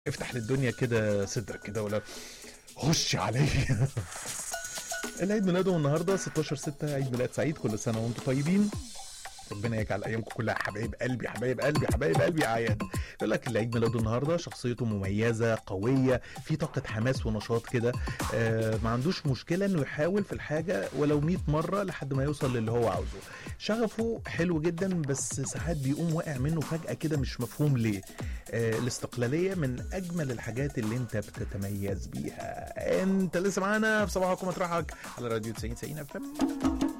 افتح للدنيا كده صدرك كده ولا خش عليا العيد ميلاده النهارده 16 6 عيد ميلاد سعيد كل سنه وانتم طيبين ربنا يجعل ايامكم كلها حبايب قلبي حبايب قلبي حبايب قلبي اعياد يقول لك العيد ميلاده النهارده شخصيته مميزه قويه في طاقه حماس ونشاط كده آه ما عندوش مشكله انه يحاول في الحاجه ولو 100 مره لحد ما يوصل للي هو عاوزه شغفه حلو جدا بس ساعات بيقوم واقع منه فجاه كده مش مفهوم ليه آه الاستقلاليه من اجمل الحاجات اللي انت بتتميز بيها انت لسه معانا في صباحكم مطرحك على راديو 90 90 اف ام